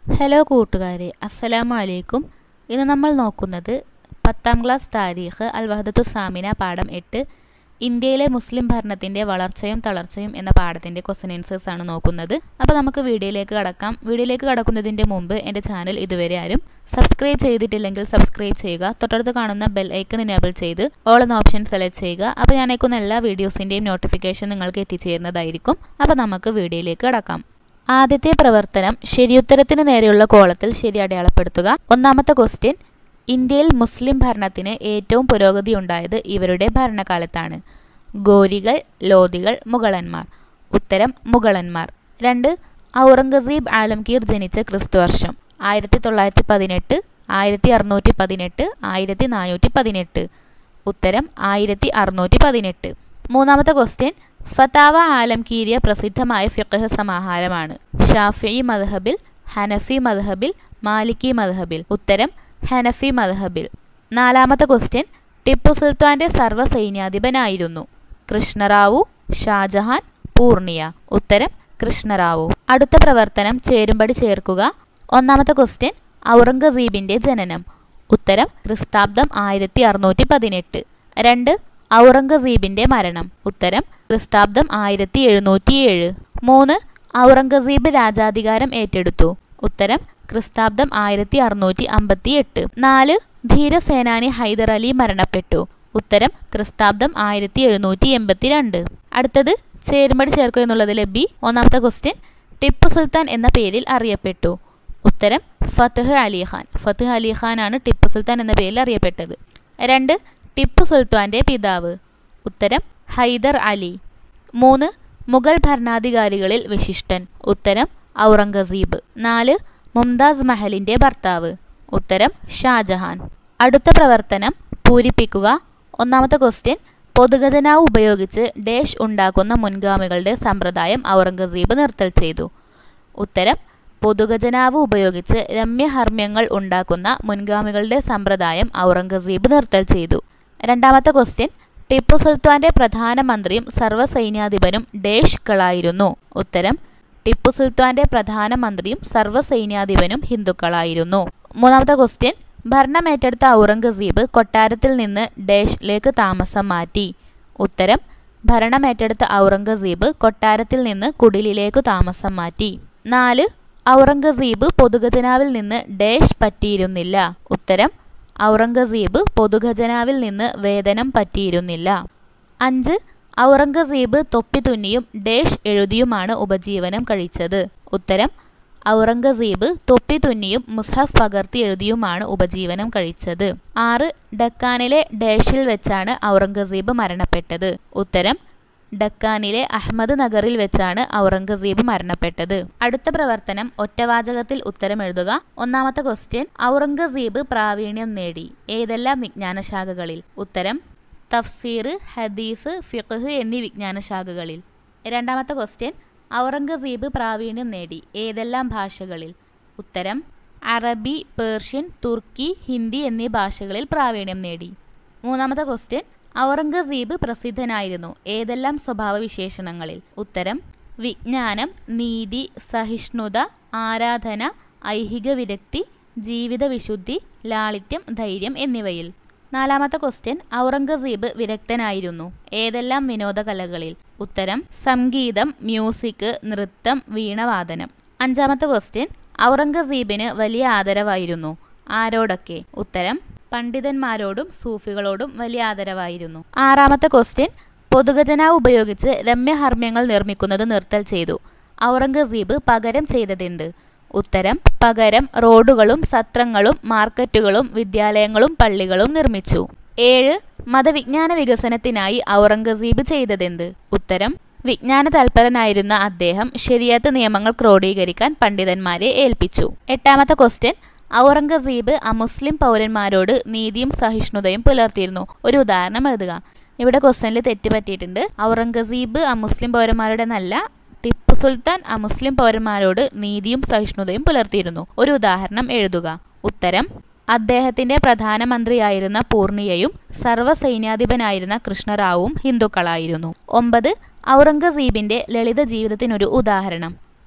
hello കൂട്ടുകാരെ അസ്സലാമു അലൈക്കും ഇന്ന് നമ്മൾ നോക്കുന്നത് പത്താം ക്ലാസ് താരീഖ് അൽ വഹദത്തു സാമിന പാഠം എട്ട് ഇന്ത്യയിലെ മുസ്ലിം ഭരണത്തിൻ്റെ വളർച്ചയും തളർച്ചയും എന്ന പാഠത്തിൻ്റെ ക്വസ്റ്റൻ ആൻസേഴ്സ് ആണ് നോക്കുന്നത് അപ്പോൾ നമുക്ക് വീഡിയോയിലേക്ക് കടക്കാം വീഡിയോയിലേക്ക് കടക്കുന്നതിൻ്റെ മുമ്പ് എൻ്റെ ചാനൽ ഇതുവരെ ആരും സബ്സ്ക്രൈബ് ചെയ്തിട്ടില്ലെങ്കിൽ സബ്സ്ക്രൈബ് ചെയ്യുക തൊട്ടടുത്ത് കാണുന്ന ബെൽ ഐക്കൺ എനേബിൾ ചെയ്ത് ഓൾ എന്ന ഓപ്ഷൻ സെലക്ട് ചെയ്യുക അപ്പോൾ ഞാൻ അയക്കുന്ന എല്ലാ വീഡിയോസിൻ്റെയും നോട്ടിഫിക്കേഷൻ നിങ്ങൾക്ക് എത്തിച്ചേരുന്നതായിരിക്കും അപ്പോൾ നമുക്ക് വീഡിയോയിലേക്ക് കടക്കാം ആദ്യത്തെ പ്രവർത്തനം ശരിയുത്തരത്തിന് നേരെയുള്ള കോളത്തിൽ ശരി അടയാളപ്പെടുത്തുക ഒന്നാമത്തെ ക്വസ്റ്റ്യൻ ഇന്ത്യയിൽ മുസ്ലിം ഭരണത്തിന് ഏറ്റവും പുരോഗതി ഉണ്ടായത് ഇവരുടെ ഭരണകാലത്താണ് ഗോരികൾ ലോധികൾ മുഗളന്മാർ ഉത്തരം മുഗളന്മാർ രണ്ട് ഔറംഗസീബ് ആലംഗീർ ജനിച്ച ക്രിസ്തുവർഷം ആയിരത്തി തൊള്ളായിരത്തി പതിനെട്ട് ആയിരത്തി അറുന്നൂറ്റി പതിനെട്ട് ആയിരത്തി നാനൂറ്റി പതിനെട്ട് ഉത്തരം ആയിരത്തി അറുന്നൂറ്റി പതിനെട്ട് മൂന്നാമത്തെ ക്വസ്റ്റ്യൻ ഫതാവ ആലംകീരിയ പ്രസിദ്ധമായ ഫിഖഹ് സമാഹാരമാണ് ഷാഫി മദ്ഹബിൽ ഹനഫി മദ്ഹബിൽ മാലിക്കി മദ്ഹബിൽ ഉത്തരം ഹനഫി മദ്ഹബിൽ നാലാമത്തെ ക്വസ്റ്റ്യൻ ടിപ്പു സുൽത്താന്റെ സർവ്വസൈന്യാധിപനായിരുന്നു കൃഷ്ണറാവു ഷാജഹാൻ പൂർണിയ ഉത്തരം കൃഷ്ണറാവു അടുത്ത പ്രവർത്തനം ചേരുംപടി ചേർക്കുക ഒന്നാമത്തെ ക്വസ്റ്റ്യൻ ഔറംഗസീബിന്റെ ജനനം ഉത്തരം ക്രിസ്താബ്ദം ആയിരത്തി അറുന്നൂറ്റി പതിനെട്ട് രണ്ട് ഔറംഗസീബിന്റെ മരണം ഉത്തരം ക്രിസ്താബ്ദം ആയിരത്തി എഴുന്നൂറ്റിയേഴ് മൂന്ന് ഔറംഗസീബ് രാജാധികാരം ഏറ്റെടുത്തു ഉത്തരം ക്രിസ്താബ്ദം ആയിരത്തി അറുന്നൂറ്റി അമ്പത്തി എട്ട് നാല് ധീരസേനാനി ഹൈദർ അലി മരണപ്പെട്ടു ഉത്തരം ക്രിസ്താബ്ദം ആയിരത്തി എഴുന്നൂറ്റി എൺപത്തി രണ്ട് അടുത്തത് ചേരുമ്പടി ചേർക്കുക എന്നുള്ളതിലെ ബി ഒന്നാമത്തെ ക്വസ്റ്റ്യൻ ടിപ്പു സുൽത്താൻ എന്ന പേരിൽ അറിയപ്പെട്ടു ഉത്തരം ഫത്തഹ് അലി ഖാൻ ഫത്തഹ് അലി ഖാനാണ് ടിപ്പു സുൽത്താൻ എന്ന പേരിൽ അറിയപ്പെട്ടത് രണ്ട് ടിപ്പു സുൽത്താന്റെ പിതാവ് ഉത്തരം ഹൈദർ അലി മൂന്ന് മുഗൾ ഭരണാധികാരികളിൽ വിശിഷ്ടൻ ഉത്തരം ഔറംഗസീബ് നാല് മുംതാസ് മഹലിന്റെ ഭർത്താവ് ഉത്തരം ഷാജഹാൻ അടുത്ത പ്രവർത്തനം പൂരിപ്പിക്കുക ഒന്നാമത്തെ ക്വസ്റ്റ്യൻ പൊതുഖജനാവ് ഉപയോഗിച്ച് ഡേഷ് ഉണ്ടാക്കുന്ന മുൻഗാമികളുടെ സമ്പ്രദായം ഔറംഗസീബ് നിർത്തൽ ചെയ്തു ഉത്തരം പൊതുഖജനാവ് ഉപയോഗിച്ച് രമ്യഹർമ്മ്യങ്ങൾ ഉണ്ടാക്കുന്ന മുൻഗാമികളുടെ സമ്പ്രദായം ഔറംഗസീബ് നിർത്തൽ ചെയ്തു രണ്ടാമത്തെ ക്വസ്റ്റ്യൻ ടിപ്പു സുൽത്താന്റെ പ്രധാനമന്ത്രിയും സർവ്വസൈന്യാധിപനും ഡേഷ്കളായിരുന്നു ഉത്തരം ടിപ്പു സുൽത്താന്റെ പ്രധാനമന്ത്രിയും സർവ്വസൈന്യാധിപനും ഹിന്ദുക്കളായിരുന്നു മൂന്നാമത്തെ ക്വസ്റ്റ്യൻ ഭരണമേറ്റെടുത്ത ഔറംഗസീബ് കൊട്ടാരത്തിൽ നിന്ന് ഡേഷിലേക്ക് താമസം മാറ്റി ഉത്തരം ഭരണമേറ്റെടുത്ത ഔറംഗസീബ് കൊട്ടാരത്തിൽ നിന്ന് കുടിലിലേക്ക് താമസം മാറ്റി നാല് ഔറംഗസീബ് പൊതുഖജനാവിൽ നിന്ന് ഡേഷ് പറ്റിയിരുന്നില്ല ഉത്തരം ഔറംഗസീബ് പൊതുഖജനാവിൽ നിന്ന് വേതനം പറ്റിയിരുന്നില്ല അഞ്ച് ഔറംഗസീബ് തൊപ്പി തുന്നിയും ഡേഷ് എഴുതിയുമാണ് ഉപജീവനം കഴിച്ചത് ഉത്തരം ഔറംഗസീബ് തൊപ്പി തുന്നിയും മുസ്ഹഫ് പകർത്തി എഴുതിയുമാണ് ഉപജീവനം കഴിച്ചത് ആറ് ഡക്കാനിലെ ഡേഷിൽ വെച്ചാണ് ഔറംഗസീബ് മരണപ്പെട്ടത് ഉത്തരം ഡക്കാനിലെ അഹമ്മദ് നഗറിൽ വെച്ചാണ് ഔറംഗസീബ് മരണപ്പെട്ടത് അടുത്ത പ്രവർത്തനം ഒറ്റവാചകത്തിൽ ഉത്തരം എഴുതുക ഒന്നാമത്തെ ക്വസ്റ്റ്യൻ ഔറംഗസീബ് പ്രാവീണ്യം നേടി ഏതെല്ലാം വിജ്ഞാനശാഖകളിൽ ഉത്തരം തഫ്സീർ ഹദീസ് ഫിഖ് എന്നീ വിജ്ഞാനശാഖകളിൽ രണ്ടാമത്തെ ക്വസ്റ്റ്യൻ ഔറംഗസീബ് പ്രാവീണ്യം നേടി ഏതെല്ലാം ഭാഷകളിൽ ഉത്തരം അറബി പേർഷ്യൻ തുർക്കി ഹിന്ദി എന്നീ ഭാഷകളിൽ പ്രാവീണ്യം നേടി മൂന്നാമത്തെ ക്വസ്റ്റ്യൻ ഔറംഗസീബ് പ്രസിദ്ധനായിരുന്നു ഏതെല്ലാം സ്വഭാവ വിശേഷണങ്ങളിൽ ഉത്തരം വിജ്ഞാനം നീതി സഹിഷ്ണുത ആരാധന ഐഹിക വിരക്തി ജീവിത വിശുദ്ധി ലാളിത്യം ധൈര്യം എന്നിവയിൽ നാലാമത്തെ ക്വസ്റ്റ്യൻ ഔറംഗസീബ് വിദഗ്ധനായിരുന്നു ഏതെല്ലാം വിനോദകലകളിൽ ഉത്തരം സംഗീതം മ്യൂസിക് നൃത്തം വീണവാദനം അഞ്ചാമത്തെ ക്വസ്റ്റ്യൻ ഔറംഗസീബിന് വലിയ ആദരവായിരുന്നു ആരോടൊക്കെ ഉത്തരം പണ്ഡിതന്മാരോടും സൂഫികളോടും വലിയ ആദരവായിരുന്നു ആറാമത്തെ ക്വസ്റ്റ്യൻ പൊതുഖജനാവ് ഉപയോഗിച്ച് രമ്യഹർമ്മ്യങ്ങൾ നിർമ്മിക്കുന്നത് നിർത്തൽ ചെയ്തു ഔറംഗസീബ് പകരം ചെയ്തതെന്ത് ഉത്തരം പകരം റോഡുകളും സത്രങ്ങളും മാർക്കറ്റുകളും വിദ്യാലയങ്ങളും പള്ളികളും നിർമ്മിച്ചു ഏഴ് മതവിജ്ഞാന വികസനത്തിനായി ഔറംഗസീബ് ചെയ്തതെന്ത് ഉത്തരം വിജ്ഞാന തൽപരനായിരുന്ന അദ്ദേഹം ശരിയത്ത് നിയമങ്ങൾ ക്രോഡീകരിക്കാൻ പണ്ഡിതന്മാരെ ഏൽപ്പിച്ചു എട്ടാമത്തെ ക്വസ്റ്റ്യൻ ഔറംഗസീബ് അമുസ്ലിം പൗരന്മാരോട് നീതിയും സഹിഷ്ണുതയും പുലർത്തിയിരുന്നു ഒരു ഉദാഹരണം എഴുതുക ഇവിടെ ക്വസ്റ്റ്യനിൽ തെറ്റ് പറ്റിയിട്ടുണ്ട് ഔറംഗസീബ് അമുസ്ലിം പൗരന്മാരുടെ നല്ല ടിപ്പു സുൽത്താൻ അമുസ്ലിം പൗരന്മാരോട് നീതിയും സഹിഷ്ണുതയും പുലർത്തിയിരുന്നു ഒരു ഉദാഹരണം എഴുതുക ഉത്തരം അദ്ദേഹത്തിന്റെ പ്രധാനമന്ത്രിയായിരുന്ന പൂർണിയയും സർവ്വസൈന്യാധിപനായിരുന്ന കൃഷ്ണറാവുവും ഹിന്ദുക്കളായിരുന്നു ഒമ്പത് ഔറംഗസീബിന്റെ ലളിത ജീവിതത്തിനൊരു ഉദാഹരണം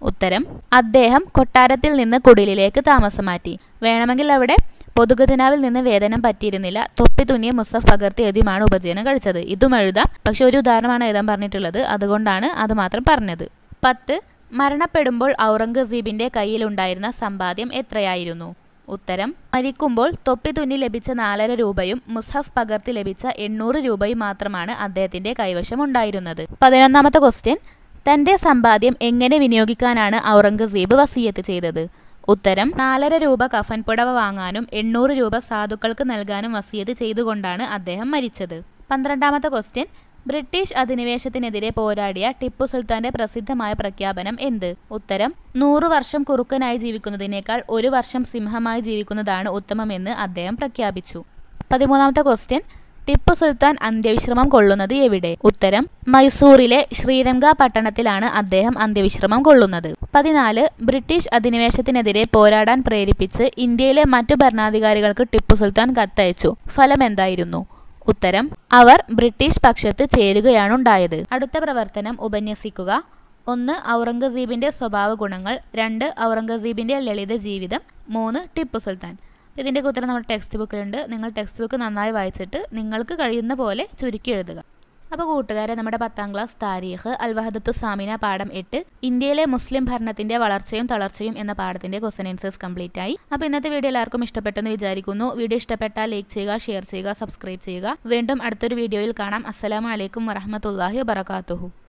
ഉത്തരം അദ്ദേഹം കൊട്ടാരത്തിൽ നിന്ന് കുടിലിലേക്ക് താമസം മാറ്റി വേണമെങ്കിൽ അവിടെ പൊതുഖജനാവിൽ നിന്ന് വേതനം പറ്റിയിരുന്നില്ല തൊപ്പി തുന്നിയ മുസഫ് പകർത്തി എഴുതിയുമാണ് ഉപജീവനം കഴിച്ചത് ഇതും എഴുതാം പക്ഷെ ഒരു ഉദാഹരണമാണ് എഴുതാൻ പറഞ്ഞിട്ടുള്ളത് അതുകൊണ്ടാണ് അത് മാത്രം പറഞ്ഞത് പത്ത് മരണപ്പെടുമ്പോൾ ഔറംഗസീബിന്റെ കയ്യിലുണ്ടായിരുന്ന സമ്പാദ്യം എത്രയായിരുന്നു ഉത്തരം മരിക്കുമ്പോൾ തൊപ്പി തുന്നി ലഭിച്ച നാലര രൂപയും മുസ്ഹഫ് പകർത്തി ലഭിച്ച എണ്ണൂറ് രൂപയും മാത്രമാണ് അദ്ദേഹത്തിന്റെ കൈവശം ഉണ്ടായിരുന്നത് പതിനൊന്നാമത്തെ ക്വസ്റ്റ്യൻ തന്റെ സമ്പാദ്യം എങ്ങനെ വിനിയോഗിക്കാനാണ് ഔറംഗസീബ് വസീയത്ത് ചെയ്തത് ഉത്തരം നാലര രൂപ കഫൻ പുടവ വാങ്ങാനും എണ്ണൂറ് രൂപ സാധുക്കൾക്ക് നൽകാനും വസീയത്ത് ചെയ്തുകൊണ്ടാണ് അദ്ദേഹം മരിച്ചത് പന്ത്രണ്ടാമത്തെ ക്വസ്റ്റ്യൻ ബ്രിട്ടീഷ് അധിനിവേശത്തിനെതിരെ പോരാടിയ ടിപ്പു സുൽത്താന്റെ പ്രസിദ്ധമായ പ്രഖ്യാപനം എന്ത് ഉത്തരം നൂറു വർഷം കുറുക്കനായി ജീവിക്കുന്നതിനേക്കാൾ ഒരു വർഷം സിംഹമായി ജീവിക്കുന്നതാണ് ഉത്തമമെന്ന് അദ്ദേഹം പ്രഖ്യാപിച്ചു പതിമൂന്നാമത്തെ ക്വസ്റ്റ്യൻ ടിപ്പു സുൽത്താൻ അന്ത്യവിശ്രമം കൊള്ളുന്നത് എവിടെ ഉത്തരം മൈസൂറിലെ ശ്രീരംഗ പട്ടണത്തിലാണ് അദ്ദേഹം അന്ത്യവിശ്രമം കൊള്ളുന്നത് പതിനാല് ബ്രിട്ടീഷ് അധിനിവേശത്തിനെതിരെ പോരാടാൻ പ്രേരിപ്പിച്ച് ഇന്ത്യയിലെ മറ്റു ഭരണാധികാരികൾക്ക് ടിപ്പു സുൽത്താൻ കത്തയച്ചു ഫലം എന്തായിരുന്നു ഉത്തരം അവർ ബ്രിട്ടീഷ് പക്ഷത്ത് ചേരുകയാണുണ്ടായത് അടുത്ത പ്രവർത്തനം ഉപന്യസിക്കുക ഒന്ന് ഔറംഗസീബിന്റെ സ്വഭാവ ഗുണങ്ങൾ രണ്ട് ഔറംഗസീബിന്റെ ലളിത ജീവിതം മൂന്ന് ടിപ്പു സുൽത്താൻ ഇതിൻ്റെ ഉത്തരം നമ്മുടെ ടെക്സ്റ്റ് ബുക്കിലുണ്ട് നിങ്ങൾ ടെക്സ്റ്റ് ബുക്ക് നന്നായി വായിച്ചിട്ട് നിങ്ങൾക്ക് കഴിയുന്ന പോലെ ചുരുക്കി എഴുതുക അപ്പോൾ കൂട്ടുകാരെ നമ്മുടെ പത്താം ക്ലാസ് താരീഖ് അൽവഹദത്തു സാമിന പാഠം എട്ട് ഇന്ത്യയിലെ മുസ്ലിം ഭരണത്തിന്റെ വളർച്ചയും തളർച്ചയും എന്ന പാഠത്തിന്റെ ക്വസ്റ്റൻ ആൻസേഴ്സ് കംപ്ലീറ്റ് ആയി അപ്പോൾ ഇന്നത്തെ വീഡിയോ എല്ലാവർക്കും ഇഷ്ടപ്പെട്ടെന്ന് വിചാരിക്കുന്നു വീഡിയോ ഇഷ്ടപ്പെട്ടാൽ ലൈക്ക് ചെയ്യുക ഷെയർ ചെയ്യുക സബ്സ്ക്രൈബ് ചെയ്യുക വീണ്ടും അടുത്തൊരു വീഡിയോയിൽ കാണാം അസ്സലാമു അലൈക്കും വറഹമത്തല്ലാഹി വബർക്കാത്തുഹു